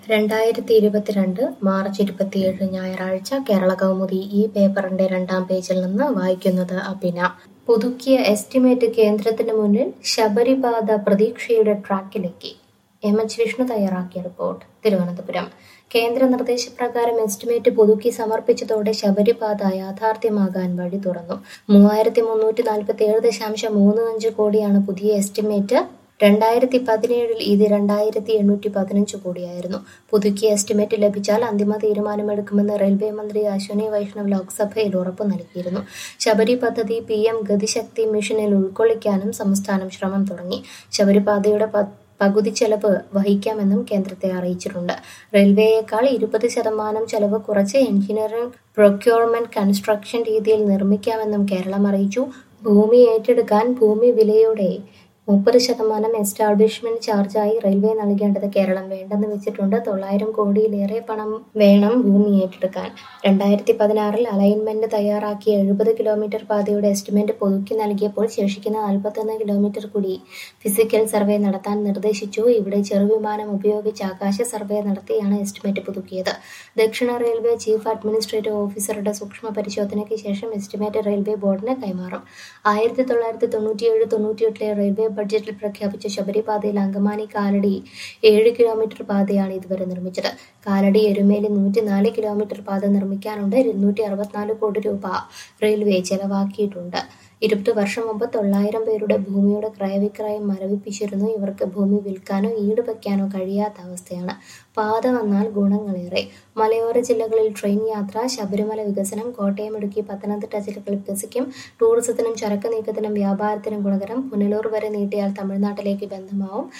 രണ്ടായിരത്തി ഇരുപത്തിരണ്ട് മാർച്ച് ഇരുപത്തിയേഴ് ഞായറാഴ്ച കേരളകൗമുദി ഈ പേപ്പറിന്റെ രണ്ടാം പേജിൽ നിന്ന് വായിക്കുന്നത് അഭിന. പുതുക്കിയ എസ്റ്റിമേറ്റ് കേന്ദ്രത്തിന് മുന്നിൽ ശബരിപാത പ്രതീക്ഷയുടെ ട്രാക്കിലേക്ക് എം എച്ച് വിഷ്ണു തയ്യാറാക്കിയ റിപ്പോർട്ട് തിരുവനന്തപുരം കേന്ദ്ര നിർദ്ദേശപ്രകാരം എസ്റ്റിമേറ്റ് പുതുക്കി സമർപ്പിച്ചതോടെ ശബരിപാത യാഥാർത്ഥ്യമാകാൻ വഴി തുറന്നു മൂവായിരത്തി മുന്നൂറ്റി നാൽപ്പത്തിയേഴ് ദശാംശം മൂന്ന് അഞ്ച് കോടിയാണ് പുതിയ എസ്റ്റിമേറ്റ് രണ്ടായിരത്തി പതിനേഴിൽ ഇത് രണ്ടായിരത്തി എണ്ണൂറ്റി പതിനഞ്ച് കോടിയായിരുന്നു പുതുക്കിയ എസ്റ്റിമേറ്റ് ലഭിച്ചാൽ അന്തിമ തീരുമാനമെടുക്കുമെന്ന് റെയിൽവേ മന്ത്രി അശ്വനി വൈഷ്ണവ് ലോക്സഭയിൽ ഉറപ്പു നൽകിയിരുന്നു ശബരി പദ്ധതി പി എം ഗതിശക്തി മിഷനിൽ ഉൾക്കൊള്ളിക്കാനും സംസ്ഥാനം ശ്രമം തുടങ്ങി ശബരിപാതയുടെ പകുതി ചെലവ് വഹിക്കാമെന്നും കേന്ദ്രത്തെ അറിയിച്ചിട്ടുണ്ട് റെയിൽവേയേക്കാൾ ഇരുപത് ശതമാനം ചെലവ് കുറച്ച് എഞ്ചിനീയറിംഗ് പ്രൊക്യൂർമെന്റ് കൺസ്ട്രക്ഷൻ രീതിയിൽ നിർമ്മിക്കാമെന്നും കേരളം അറിയിച്ചു ഭൂമി ഏറ്റെടുക്കാൻ ഭൂമി വിലയുടെ മുപ്പത് ശതമാനം എസ്റ്റാബ്ലിഷ്മെന്റ് ചാർജായി റെയിൽവേ നൽകേണ്ടത് കേരളം വേണ്ടെന്ന് വെച്ചിട്ടുണ്ട് തൊള്ളായിരം കോടിയിലേറെ പണം വേണം ഭൂമി ഏറ്റെടുക്കാൻ രണ്ടായിരത്തി പതിനാറിൽ അലൈൻമെന്റ് തയ്യാറാക്കിയ എഴുപത് കിലോമീറ്റർ പാതയുടെ എസ്റ്റിമേറ്റ് പുതുക്കി നൽകിയപ്പോൾ ശേഷിക്കുന്ന നാൽപ്പത്തൊന്ന് കിലോമീറ്റർ കൂടി ഫിസിക്കൽ സർവേ നടത്താൻ നിർദ്ദേശിച്ചു ഇവിടെ ചെറുവിമാനം ഉപയോഗിച്ച് ആകാശ സർവേ നടത്തിയാണ് എസ്റ്റിമേറ്റ് പുതുക്കിയത് ദക്ഷിണ റെയിൽവേ ചീഫ് അഡ്മിനിസ്ട്രേറ്റീവ് ഓഫീസറുടെ സൂക്ഷ്മ പരിശോധനയ്ക്ക് ശേഷം എസ്റ്റിമേറ്റ് റെയിൽവേ ബോർഡിന് കൈമാറും ആയിരത്തി തൊള്ളായിരത്തി തൊണ്ണൂറ്റിയേഴ് തൊണ്ണൂറ്റിയെട്ടിലെ റെയിൽവേ ബഡ്ജറ്റിൽ പ്രഖ്യാപിച്ച ശബരിപാതയിൽ അങ്കമാലി കാലടി ഏഴ് കിലോമീറ്റർ പാതയാണ് ഇതുവരെ നിർമ്മിച്ചത് കാലടി എരുമേലി നൂറ്റിനാല് കിലോമീറ്റർ പാത നിർമ്മിക്കാനുണ്ട് ഇരുന്നൂറ്റി അറുപത്തിനാല് കോടി രൂപ റെയിൽവേ ചെലവാക്കിയിട്ടുണ്ട് ഇരുപത് വർഷം മുമ്പ് തൊള്ളായിരം പേരുടെ ഭൂമിയുടെ ക്രയവിക്രയം മരവിപ്പിച്ചിരുന്നു ഇവർക്ക് ഭൂമി വിൽക്കാനോ ഈട് വയ്ക്കാനോ കഴിയാത്ത അവസ്ഥയാണ് പാത വന്നാൽ ഗുണങ്ങളേറെ മലയോര ജില്ലകളിൽ ട്രെയിൻ യാത്ര ശബരിമല വികസനം കോട്ടയം ഇടുക്കി പത്തനംതിട്ട ജില്ലകൾ വികസിക്കും ടൂറിസത്തിനും ചരക്ക് നീക്കത്തിനും വ്യാപാരത്തിനും ഗുണകരം പുനലൂർ വരെ നീട്ടിയാൽ തമിഴ്നാട്ടിലേക്ക് ബന്ധമാവും